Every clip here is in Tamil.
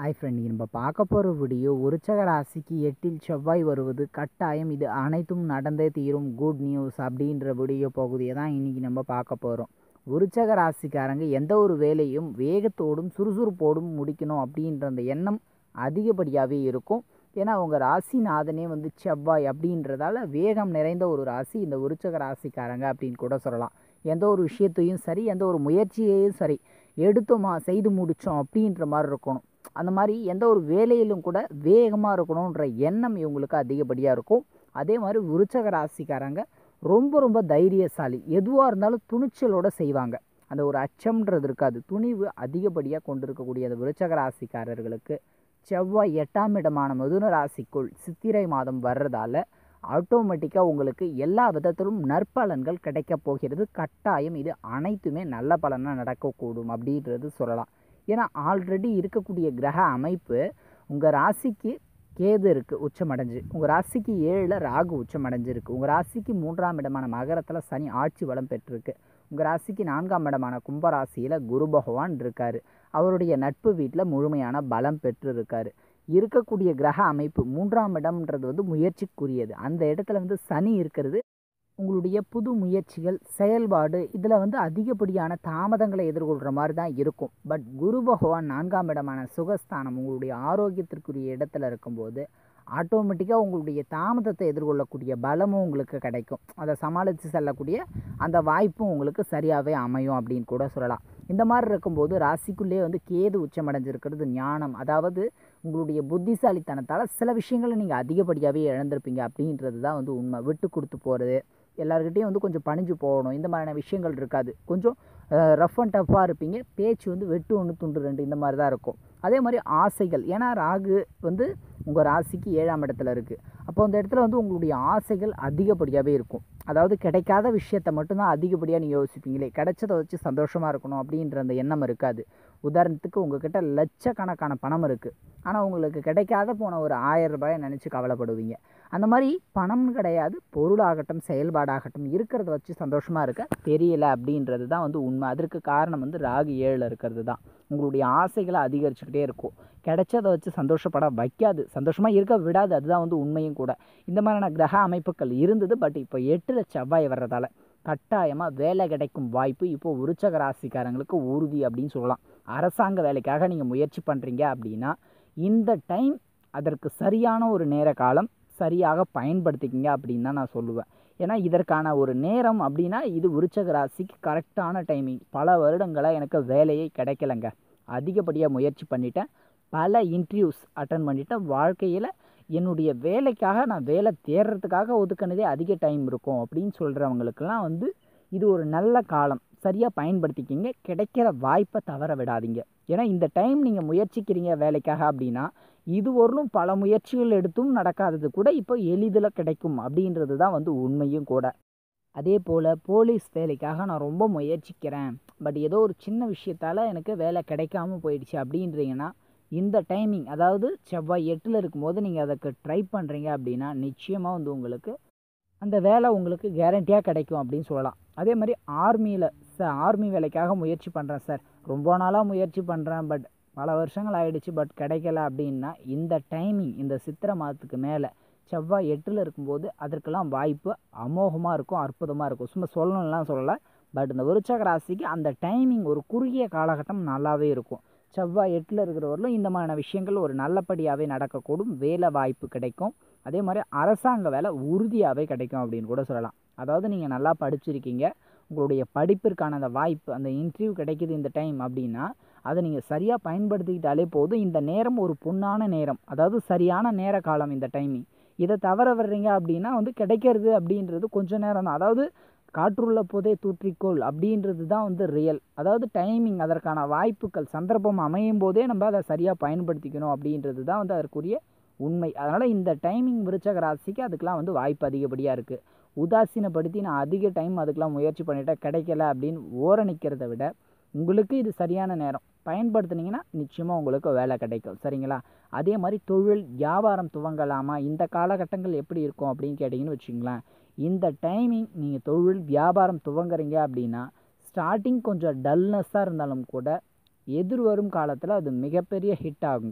ஹாய் ஃப்ரெண்ட் நம்ம பார்க்க போகிற வீடியோ விருச்சக ராசிக்கு எட்டில் செவ்வாய் வருவது கட்டாயம் இது அனைத்தும் நடந்தே தீரும் குட் நியூஸ் அப்படின்ற வீடியோ பகுதியை தான் இன்றைக்கி நம்ம பார்க்க போகிறோம் விருச்சக ராசிக்காரங்க எந்த ஒரு வேலையும் வேகத்தோடும் சுறுசுறுப்போடும் முடிக்கணும் அப்படின்ற அந்த எண்ணம் அதிகப்படியாகவே இருக்கும் ஏன்னா அவங்க ராசிநாதனே வந்து செவ்வாய் அப்படின்றதால வேகம் நிறைந்த ஒரு ராசி இந்த விருச்சக ராசிக்காரங்க அப்படின்னு கூட சொல்லலாம் எந்த ஒரு விஷயத்தையும் சரி எந்த ஒரு முயற்சியையும் சரி எடுத்தோமா செய்து முடித்தோம் அப்படின்ற மாதிரி இருக்கணும் அந்த மாதிரி எந்த ஒரு வேலையிலும் கூட வேகமாக இருக்கணுன்ற எண்ணம் இவங்களுக்கு அதிகப்படியாக இருக்கும் அதே மாதிரி விருச்சக ராசிக்காரங்க ரொம்ப ரொம்ப தைரியசாலி எதுவாக இருந்தாலும் துணிச்சலோடு செய்வாங்க அந்த ஒரு அச்சம்ன்றது இருக்காது துணிவு அதிகப்படியாக கொண்டிருக்கக்கூடிய அந்த விருச்சக ராசிக்காரர்களுக்கு செவ்வாய் எட்டாம் இடமான மிதுன ராசிக்குள் சித்திரை மாதம் வர்றதால ஆட்டோமேட்டிக்காக உங்களுக்கு எல்லா விதத்திலும் நற்பலன்கள் கிடைக்கப் போகிறது கட்டாயம் இது அனைத்துமே நல்ல பலனாக நடக்கக்கூடும் அப்படின்றது சொல்லலாம் ஏன்னா ஆல்ரெடி இருக்கக்கூடிய கிரக அமைப்பு உங்கள் ராசிக்கு கேது இருக்குது உச்சமடைஞ்சு உங்கள் ராசிக்கு ஏழில் ராகு உச்சமடைஞ்சிருக்கு உங்கள் ராசிக்கு மூன்றாம் இடமான மகரத்தில் சனி ஆட்சி வளம் பெற்றிருக்கு உங்கள் ராசிக்கு நான்காம் இடமான கும்பராசியில் குரு பகவான் இருக்கார் அவருடைய நட்பு வீட்டில் முழுமையான பலம் பெற்று இருக்கார் இருக்கக்கூடிய கிரக அமைப்பு மூன்றாம் இடம்ன்றது வந்து முயற்சிக்குரியது அந்த இடத்துல வந்து சனி இருக்கிறது உங்களுடைய புது முயற்சிகள் செயல்பாடு இதில் வந்து அதிகப்படியான தாமதங்களை எதிர்கொள்கிற மாதிரி தான் இருக்கும் பட் குரு பகவான் நான்காம் இடமான சுகஸ்தானம் உங்களுடைய ஆரோக்கியத்திற்குரிய இடத்துல இருக்கும்போது ஆட்டோமேட்டிக்காக உங்களுடைய தாமதத்தை எதிர்கொள்ளக்கூடிய பலமும் உங்களுக்கு கிடைக்கும் அதை சமாளித்து செல்லக்கூடிய அந்த வாய்ப்பும் உங்களுக்கு சரியாகவே அமையும் அப்படின்னு கூட சொல்லலாம் இந்த மாதிரி இருக்கும்போது ராசிக்குள்ளே வந்து கேது உச்சமடைஞ்சிருக்கிறது ஞானம் அதாவது உங்களுடைய புத்திசாலித்தனத்தால் சில விஷயங்களை நீங்கள் அதிகப்படியாகவே இழந்திருப்பீங்க அப்படின்றது தான் வந்து உண்மை விட்டு கொடுத்து போகிறது எல்லாருக்கிட்டையும் வந்து கொஞ்சம் பணிஞ்சு போகணும் இந்த மாதிரியான விஷயங்கள் இருக்காது கொஞ்சம் ரஃப் அண்ட் டஃப்பாக இருப்பீங்க பேச்சு வந்து வெட்டு ஒன்று துண்டு ரெண்டு இந்த மாதிரி தான் இருக்கும் அதே மாதிரி ஆசைகள் ஏன்னா ராகு வந்து உங்கள் ராசிக்கு ஏழாம் இடத்துல இருக்குது அப்போ அந்த இடத்துல வந்து உங்களுடைய ஆசைகள் அதிகப்படியாகவே இருக்கும் அதாவது கிடைக்காத விஷயத்தை மட்டும்தான் அதிகப்படியாக நீங்கள் யோசிப்பீங்களே கிடைச்சதை வச்சு சந்தோஷமாக இருக்கணும் அப்படின்ற அந்த எண்ணம் இருக்காது உதாரணத்துக்கு உங்ககிட்ட லட்சக்கணக்கான பணம் இருக்குது ஆனால் உங்களுக்கு கிடைக்காத போன ஒரு ஆயிரம் ரூபாயை நினச்சி கவலைப்படுவீங்க அந்த மாதிரி பணம்னு கிடையாது பொருளாகட்டும் செயல்பாடாகட்டும் இருக்கிறத வச்சு சந்தோஷமாக இருக்க தெரியல அப்படின்றது தான் வந்து உண்மை அதற்கு காரணம் வந்து ராகு ஏழில் இருக்கிறது தான் உங்களுடைய ஆசைகளை அதிகரிச்சுக்கிட்டே இருக்கும் கிடைச்சதை வச்சு சந்தோஷப்பட வைக்காது சந்தோஷமாக இருக்க விடாது அதுதான் வந்து உண்மையும் கூட இந்த மாதிரியான கிரக அமைப்புகள் இருந்தது பட் இப்போ எட்டில் செவ்வாய் வர்றதால கட்டாயமாக வேலை கிடைக்கும் வாய்ப்பு இப்போது விருச்சக ராசிக்காரங்களுக்கு உறுதி அப்படின்னு சொல்லலாம் அரசாங்க வேலைக்காக நீங்கள் முயற்சி பண்ணுறீங்க அப்படின்னா இந்த டைம் அதற்கு சரியான ஒரு நேர காலம் சரியாக பயன்படுத்திக்கிங்க அப்படின்னு தான் நான் சொல்லுவேன் ஏன்னா இதற்கான ஒரு நேரம் அப்படின்னா இது விருச்சக ராசிக்கு கரெக்டான டைமிங் பல வருடங்களாக எனக்கு வேலையே கிடைக்கலங்க அதிகப்படியாக முயற்சி பண்ணிட்டேன் பல இன்டர்வியூஸ் அட்டன் பண்ணிட்டேன் வாழ்க்கையில் என்னுடைய வேலைக்காக நான் வேலை தேடுறதுக்காக ஒதுக்கினதே அதிக டைம் இருக்கும் அப்படின்னு சொல்கிறவங்களுக்கெல்லாம் வந்து இது ஒரு நல்ல காலம் சரியாக பயன்படுத்திக்கிங்க கிடைக்கிற வாய்ப்பை தவற விடாதீங்க ஏன்னா இந்த டைம் நீங்கள் முயற்சிக்கிறீங்க வேலைக்காக அப்படின்னா இது ஒருளும் பல முயற்சிகள் எடுத்தும் நடக்காதது கூட இப்போ எளிதில் கிடைக்கும் அப்படின்றது தான் வந்து உண்மையும் கூட அதே போல் போலீஸ் வேலைக்காக நான் ரொம்ப முயற்சிக்கிறேன் பட் ஏதோ ஒரு சின்ன விஷயத்தால் எனக்கு வேலை கிடைக்காம போயிடுச்சு அப்படின்றீங்கன்னா இந்த டைமிங் அதாவது செவ்வாய் எட்டில் இருக்கும்போது நீங்கள் அதுக்கு ட்ரை பண்ணுறீங்க அப்படின்னா நிச்சயமாக வந்து உங்களுக்கு அந்த வேலை உங்களுக்கு கேரண்டியாக கிடைக்கும் அப்படின்னு சொல்லலாம் அதே மாதிரி ஆர்மியில் சார் ஆர்மி வேலைக்காக முயற்சி பண்ணுறேன் சார் ரொம்ப நாளாக முயற்சி பண்ணுறேன் பட் பல வருஷங்கள் ஆயிடுச்சு பட் கிடைக்கல அப்படின்னா இந்த டைமிங் இந்த சித்திரை மாதத்துக்கு மேலே செவ்வாய் எட்டில் இருக்கும்போது அதற்கெல்லாம் வாய்ப்பு அமோகமாக இருக்கும் அற்புதமாக இருக்கும் சும்மா சொல்லணும்லாம் சொல்லலை பட் இந்த விருச்சக ராசிக்கு அந்த டைமிங் ஒரு குறுகிய காலகட்டம் நல்லாவே இருக்கும் செவ்வாய் எட்டில் இருக்கிறவர்களும் இந்த மாதிரியான விஷயங்கள் ஒரு நல்லபடியாகவே நடக்கக்கூடும் வேலை வாய்ப்பு கிடைக்கும் அதே மாதிரி அரசாங்க வேலை உறுதியாகவே கிடைக்கும் அப்படின்னு கூட சொல்லலாம் அதாவது நீங்கள் நல்லா படிச்சிருக்கீங்க உங்களுடைய படிப்பிற்கான அந்த வாய்ப்பு அந்த இன்டர்வியூ கிடைக்கிது இந்த டைம் அப்படின்னா அதை நீங்கள் சரியாக பயன்படுத்திக்கிட்டாலே போதும் இந்த நேரம் ஒரு பொன்னான நேரம் அதாவது சரியான நேர காலம் இந்த டைமிங் இதை தவற வர்றீங்க அப்படின்னா வந்து கிடைக்கிறது அப்படின்றது கொஞ்சம் நேரம் தான் அதாவது காற்றுள்ள போதே தூற்றிக்கோள் அப்படின்றது தான் வந்து ரியல் அதாவது டைமிங் அதற்கான வாய்ப்புகள் சந்தர்ப்பம் அமையும் போதே நம்ம அதை சரியாக பயன்படுத்திக்கணும் அப்படின்றது தான் வந்து அதற்குரிய உண்மை அதனால் இந்த டைமிங் விருச்சக ராசிக்கு அதுக்கெலாம் வந்து வாய்ப்பு அதிகப்படியாக இருக்குது உதாசீனப்படுத்தி நான் அதிக டைம் அதுக்கெலாம் முயற்சி பண்ணிட்டேன் கிடைக்கல அப்படின்னு ஓரணிக்கிறத விட உங்களுக்கு இது சரியான நேரம் பயன்படுத்துனீங்கன்னா நிச்சயமாக உங்களுக்கு வேலை கிடைக்கும் சரிங்களா அதே மாதிரி தொழில் வியாபாரம் துவங்கலாமா இந்த காலகட்டங்கள் எப்படி இருக்கும் அப்படின்னு கேட்டிங்கன்னு வச்சுங்களேன் இந்த டைமிங் நீங்கள் தொழில் வியாபாரம் துவங்குறீங்க அப்படின்னா ஸ்டார்டிங் கொஞ்சம் டல்னஸ்ஸாக இருந்தாலும் கூட எதிர்வரும் காலத்தில் அது மிகப்பெரிய ஹிட் ஆகுங்க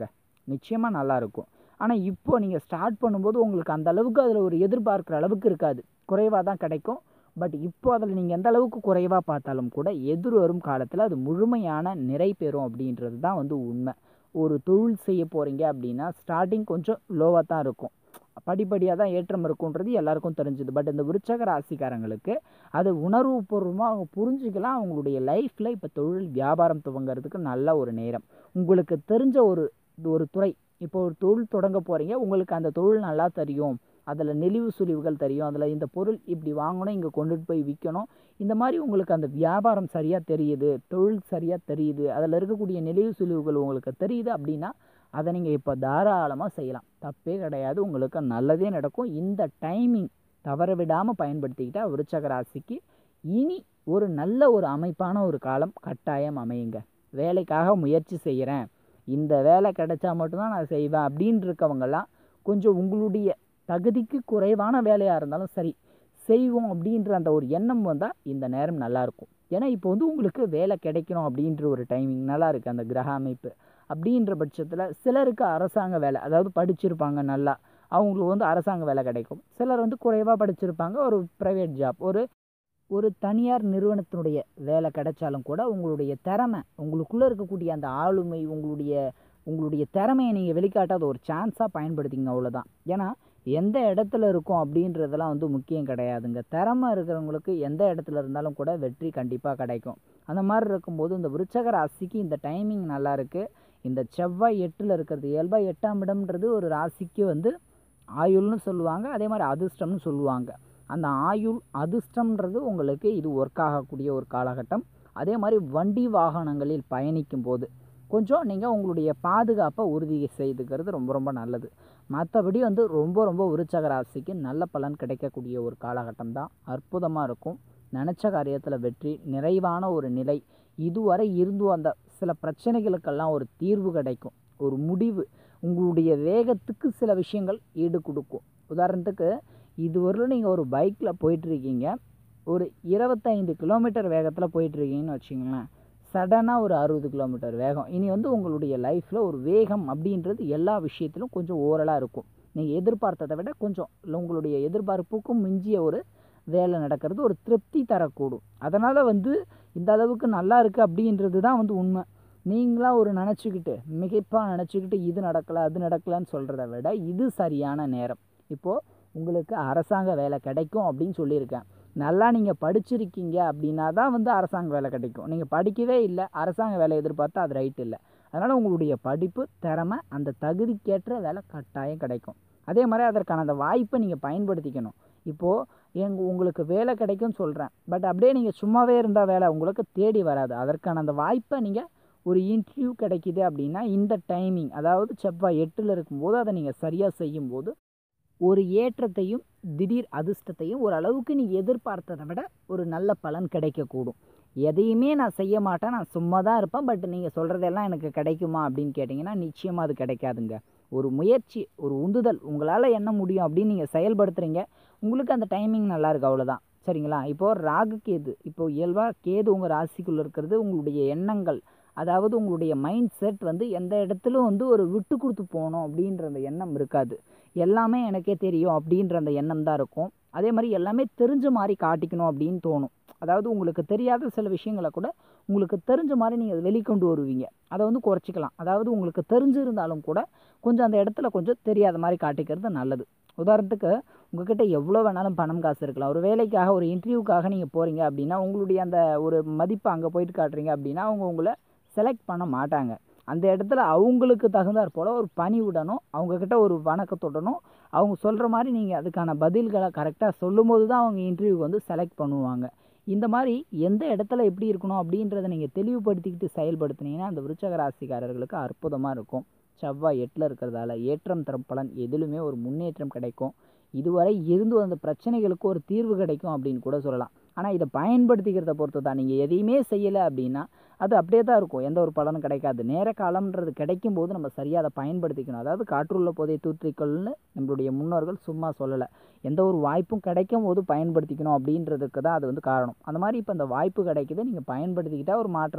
நிச்சயமாக நல்லாயிருக்கும் ஆனால் இப்போ நீங்கள் ஸ்டார்ட் பண்ணும்போது உங்களுக்கு அந்த அளவுக்கு அதில் ஒரு எதிர்பார்க்குற அளவுக்கு இருக்காது குறைவாக தான் கிடைக்கும் பட் இப்போ அதில் நீங்கள் எந்த அளவுக்கு குறைவாக பார்த்தாலும் கூட எதிர் வரும் காலத்தில் அது முழுமையான நிறை பெறும் அப்படின்றது தான் வந்து உண்மை ஒரு தொழில் செய்ய போகிறீங்க அப்படின்னா ஸ்டார்டிங் கொஞ்சம் லோவாக தான் இருக்கும் படிப்படியாக தான் ஏற்றம் இருக்குன்றது எல்லாருக்கும் தெரிஞ்சுது பட் இந்த விருச்சக ராசிக்காரங்களுக்கு அது உணர்வுபூர்வமாக அவங்க புரிஞ்சுக்கலாம் அவங்களுடைய லைஃப்பில் இப்போ தொழில் வியாபாரம் துவங்கிறதுக்கு நல்ல ஒரு நேரம் உங்களுக்கு தெரிஞ்ச ஒரு ஒரு துறை இப்போ ஒரு தொழில் தொடங்க போகிறீங்க உங்களுக்கு அந்த தொழில் நல்லா தெரியும் அதில் நெளிவு சுழிவுகள் தெரியும் அதில் இந்த பொருள் இப்படி வாங்கணும் இங்கே கொண்டுட்டு போய் விற்கணும் இந்த மாதிரி உங்களுக்கு அந்த வியாபாரம் சரியாக தெரியுது தொழில் சரியாக தெரியுது அதில் இருக்கக்கூடிய நெளிவு சுழிவுகள் உங்களுக்கு தெரியுது அப்படின்னா அதை நீங்கள் இப்போ தாராளமாக செய்யலாம் தப்பே கிடையாது உங்களுக்கு நல்லதே நடக்கும் இந்த டைமிங் தவற விடாமல் பயன்படுத்திக்கிட்டால் விருச்சக ராசிக்கு இனி ஒரு நல்ல ஒரு அமைப்பான ஒரு காலம் கட்டாயம் அமையுங்க வேலைக்காக முயற்சி செய்கிறேன் இந்த வேலை கிடைச்சா மட்டும்தான் நான் செய்வேன் அப்படின்னு இருக்கவங்கெல்லாம் கொஞ்சம் உங்களுடைய தகுதிக்கு குறைவான வேலையாக இருந்தாலும் சரி செய்வோம் அப்படின்ற அந்த ஒரு எண்ணம் வந்தால் இந்த நேரம் நல்லாயிருக்கும் ஏன்னா இப்போ வந்து உங்களுக்கு வேலை கிடைக்கணும் அப்படின்ற ஒரு டைமிங் நல்லா இருக்குது அந்த கிரக அமைப்பு அப்படின்ற பட்சத்தில் சிலருக்கு அரசாங்க வேலை அதாவது படிச்சிருப்பாங்க நல்லா அவங்களுக்கு வந்து அரசாங்க வேலை கிடைக்கும் சிலர் வந்து குறைவாக படிச்சிருப்பாங்க ஒரு ப்ரைவேட் ஜாப் ஒரு ஒரு தனியார் நிறுவனத்தினுடைய வேலை கிடைச்சாலும் கூட உங்களுடைய திறமை உங்களுக்குள்ளே இருக்கக்கூடிய அந்த ஆளுமை உங்களுடைய உங்களுடைய திறமையை நீங்கள் வெளிக்காட்டாத ஒரு சான்ஸாக பயன்படுத்திங்க அவ்வளோதான் ஏன்னா எந்த இடத்துல இருக்கோம் அப்படின்றதெல்லாம் வந்து முக்கியம் கிடையாதுங்க திறமை இருக்கிறவங்களுக்கு எந்த இடத்துல இருந்தாலும் கூட வெற்றி கண்டிப்பாக கிடைக்கும் அந்த மாதிரி இருக்கும்போது இந்த விருச்சக ராசிக்கு இந்த டைமிங் நல்லா இருக்குது இந்த செவ்வாய் எட்டில் இருக்கிறது இயல்பாக எட்டாம் இடம்ன்றது ஒரு ராசிக்கு வந்து ஆயுள்னு சொல்லுவாங்க அதே மாதிரி அதிர்ஷ்டம்னு சொல்லுவாங்க அந்த ஆயுள் அதிர்ஷ்டம்ன்றது உங்களுக்கு இது ஒர்க் ஆகக்கூடிய ஒரு காலகட்டம் அதே மாதிரி வண்டி வாகனங்களில் பயணிக்கும் போது கொஞ்சம் நீங்கள் உங்களுடைய பாதுகாப்பை உறுதி செய்துக்கிறது ரொம்ப ரொம்ப நல்லது மற்றபடி வந்து ரொம்ப ரொம்ப விருச்சக ராசிக்கு நல்ல பலன் கிடைக்கக்கூடிய ஒரு காலகட்டம் தான் அற்புதமாக இருக்கும் நினச்ச காரியத்தில் வெற்றி நிறைவான ஒரு நிலை இதுவரை இருந்து வந்த சில பிரச்சனைகளுக்கெல்லாம் ஒரு தீர்வு கிடைக்கும் ஒரு முடிவு உங்களுடைய வேகத்துக்கு சில விஷயங்கள் ஈடு கொடுக்கும் உதாரணத்துக்கு இதுவரையிலும் நீங்கள் ஒரு பைக்கில் போயிட்டுருக்கீங்க ஒரு இருபத்தைந்து கிலோமீட்டர் வேகத்தில் போயிட்டுருக்கீங்கன்னு வச்சுங்களேன் சடனாக ஒரு அறுபது கிலோமீட்டர் வேகம் இனி வந்து உங்களுடைய லைஃப்பில் ஒரு வேகம் அப்படின்றது எல்லா விஷயத்திலும் கொஞ்சம் ஓரலாக இருக்கும் நீங்கள் எதிர்பார்த்ததை விட கொஞ்சம் உங்களுடைய எதிர்பார்ப்புக்கும் மிஞ்சிய ஒரு வேலை நடக்கிறது ஒரு திருப்தி தரக்கூடும் அதனால் வந்து இந்த அளவுக்கு நல்லா இருக்குது அப்படின்றது தான் வந்து உண்மை நீங்களாக ஒரு நினச்சிக்கிட்டு மிகைப்பாக நினச்சிக்கிட்டு இது நடக்கலை அது நடக்கலைன்னு சொல்கிறத விட இது சரியான நேரம் இப்போது உங்களுக்கு அரசாங்க வேலை கிடைக்கும் அப்படின்னு சொல்லியிருக்கேன் நல்லா நீங்கள் படிச்சிருக்கீங்க அப்படின்னா தான் வந்து அரசாங்க வேலை கிடைக்கும் நீங்கள் படிக்கவே இல்லை அரசாங்க வேலை எதிர்பார்த்தா அது ரைட் இல்லை அதனால் உங்களுடைய படிப்பு திறமை அந்த தகுதிக்கேற்ற வேலை கட்டாயம் கிடைக்கும் அதே மாதிரி அதற்கான அந்த வாய்ப்பை நீங்கள் பயன்படுத்திக்கணும் இப்போது எங்க உங்களுக்கு வேலை கிடைக்கும்னு சொல்கிறேன் பட் அப்படியே நீங்கள் சும்மாவே இருந்தால் வேலை உங்களுக்கு தேடி வராது அதற்கான அந்த வாய்ப்பை நீங்கள் ஒரு இன்டர்வியூ கிடைக்கிது அப்படின்னா இந்த டைமிங் அதாவது செவ்வாய் எட்டில் இருக்கும்போது அதை நீங்கள் சரியாக செய்யும்போது ஒரு ஏற்றத்தையும் திடீர் அதிர்ஷ்டத்தையும் ஓரளவுக்கு நீ எதிர்பார்த்ததை விட ஒரு நல்ல பலன் கிடைக்கக்கூடும் எதையுமே நான் செய்ய மாட்டேன் நான் சும்மா தான் இருப்பேன் பட் நீங்கள் சொல்கிறதெல்லாம் எனக்கு கிடைக்குமா அப்படின்னு கேட்டிங்கன்னா நிச்சயமாக அது கிடைக்காதுங்க ஒரு முயற்சி ஒரு உந்துதல் உங்களால் என்ன முடியும் அப்படின்னு நீங்கள் செயல்படுத்துகிறீங்க உங்களுக்கு அந்த டைமிங் நல்லா இருக்கு அவ்வளோதான் சரிங்களா இப்போது ராகு கேது இப்போது இயல்பாக கேது உங்கள் ராசிக்குள்ளே இருக்கிறது உங்களுடைய எண்ணங்கள் அதாவது உங்களுடைய மைண்ட் செட் வந்து எந்த இடத்துலையும் வந்து ஒரு விட்டு கொடுத்து போகணும் அப்படின்ற அந்த எண்ணம் இருக்காது எல்லாமே எனக்கே தெரியும் அப்படின்ற அந்த எண்ணம் தான் இருக்கும் அதே மாதிரி எல்லாமே தெரிஞ்ச மாதிரி காட்டிக்கணும் அப்படின்னு தோணும் அதாவது உங்களுக்கு தெரியாத சில விஷயங்களை கூட உங்களுக்கு தெரிஞ்ச மாதிரி நீங்கள் வெளிக்கொண்டு வருவீங்க அதை வந்து குறைச்சிக்கலாம் அதாவது உங்களுக்கு தெரிஞ்சிருந்தாலும் கூட கொஞ்சம் அந்த இடத்துல கொஞ்சம் தெரியாத மாதிரி காட்டிக்கிறது நல்லது உதாரணத்துக்கு உங்ககிட்ட எவ்வளோ வேணாலும் பணம் காசு இருக்கலாம் ஒரு வேலைக்காக ஒரு இன்டர்வியூக்காக நீங்கள் போகிறீங்க அப்படின்னா உங்களுடைய அந்த ஒரு மதிப்பை அங்கே போயிட்டு காட்டுறீங்க அப்படின்னா அவங்க உங்களை செலக்ட் பண்ண மாட்டாங்க அந்த இடத்துல அவங்களுக்கு தகுந்தாற் போல் ஒரு பணிவுடனும் அவங்கக்கிட்ட ஒரு வணக்கத்துடனும் அவங்க சொல்கிற மாதிரி நீங்கள் அதுக்கான பதில்களை கரெக்டாக சொல்லும்போது தான் அவங்க இன்டர்வியூக்கு வந்து செலக்ட் பண்ணுவாங்க இந்த மாதிரி எந்த இடத்துல எப்படி இருக்கணும் அப்படின்றத நீங்கள் தெளிவுபடுத்திக்கிட்டு செயல்படுத்துனீங்கன்னா அந்த விருச்சக ராசிக்காரர்களுக்கு அற்புதமாக இருக்கும் செவ்வாய் எட்டில் இருக்கிறதால ஏற்றம் தரும் பலன் எதிலுமே ஒரு முன்னேற்றம் கிடைக்கும் இதுவரை இருந்து வந்த பிரச்சனைகளுக்கு ஒரு தீர்வு கிடைக்கும் அப்படின்னு கூட சொல்லலாம் ஆனால் இதை பயன்படுத்திக்கிறத பொறுத்து தான் நீங்கள் எதையுமே செய்யலை அப்படின்னா அது அப்படியே தான் இருக்கும் எந்த ஒரு பலனும் கிடைக்காது நேர காலம்ன்றது கிடைக்கும் போது நம்ம சரியாக அதை பயன்படுத்திக்கணும் அதாவது காற்றுள்ள போதை தூற்றிக்கொள்னு நம்மளுடைய முன்னோர்கள் சும்மா சொல்லலை எந்த ஒரு வாய்ப்பும் கிடைக்கும் போது பயன்படுத்திக்கணும் அப்படின்றதுக்கு தான் அது வந்து காரணம் அந்த மாதிரி இப்போ அந்த வாய்ப்பு கிடைக்குது நீங்கள் பயன்படுத்திக்கிட்டால் ஒரு மாற்றம்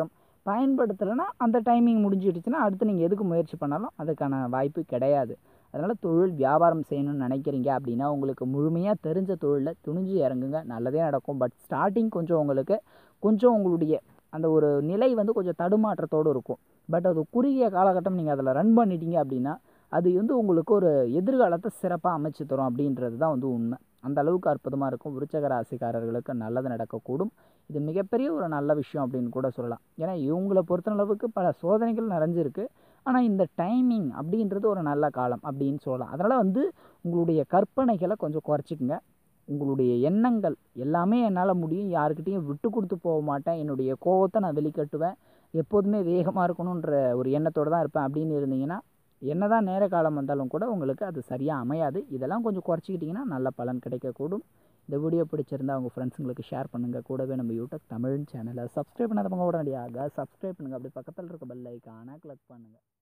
பயன்படுத்தலைன்னா அந்த டைமிங் முடிஞ்சிடுச்சுன்னா அடுத்து நீங்கள் எதுக்கு முயற்சி பண்ணாலும் அதுக்கான வாய்ப்பு கிடையாது அதனால் தொழில் வியாபாரம் செய்யணும்னு நினைக்கிறீங்க அப்படின்னா உங்களுக்கு முழுமையாக தெரிஞ்ச தொழிலில் துணிஞ்சு இறங்குங்க நல்லதே நடக்கும் பட் ஸ்டார்டிங் கொஞ்சம் உங்களுக்கு கொஞ்சம் உங்களுடைய அந்த ஒரு நிலை வந்து கொஞ்சம் தடுமாற்றத்தோடு இருக்கும் பட் அது குறுகிய காலகட்டம் நீங்கள் அதில் ரன் பண்ணிட்டீங்க அப்படின்னா அது வந்து உங்களுக்கு ஒரு எதிர்காலத்தை சிறப்பாக அமைச்சு தரும் அப்படின்றது தான் வந்து உண்மை அந்த அளவுக்கு அற்புதமாக இருக்கும் விருச்சக ராசிக்காரர்களுக்கு நல்லது நடக்கக்கூடும் இது மிகப்பெரிய ஒரு நல்ல விஷயம் அப்படின்னு கூட சொல்லலாம் ஏன்னா இவங்களை பொறுத்தளவுக்கு பல சோதனைகள் நிறைஞ்சிருக்கு ஆனால் இந்த டைமிங் அப்படின்றது ஒரு நல்ல காலம் அப்படின்னு சொல்லலாம் அதனால் வந்து உங்களுடைய கற்பனைகளை கொஞ்சம் குறைச்சிக்கங்க உங்களுடைய எண்ணங்கள் எல்லாமே என்னால் முடியும் யாருக்கிட்டேயும் விட்டு கொடுத்து போக மாட்டேன் என்னுடைய கோவத்தை நான் வெளிக்கட்டுவேன் எப்போதுமே வேகமாக இருக்கணுன்ற ஒரு எண்ணத்தோடு தான் இருப்பேன் அப்படின்னு இருந்தீங்கன்னா என்னதான் நேர காலம் வந்தாலும் கூட உங்களுக்கு அது சரியாக அமையாது இதெல்லாம் கொஞ்சம் குறைச்சிக்கிட்டிங்கன்னா நல்ல பலன் கிடைக்கக்கூடும் இந்த வீடியோ பிடிச்சிருந்தா உங்கள் ஃப்ரெண்ட்ஸுங்களுக்கு ஷேர் பண்ணுங்கள் கூடவே நம்ம யூடியூப் தமிழ் சேனலை சப்ஸ்கிரைப் பண்ணாதவங்க உடனடியாக சப்ஸ்கிரைப் பண்ணுங்கள் அப்படி பக்கத்தில் இருக்க பெல் ஐக்கானை கிளிக் பண்ணுங்கள்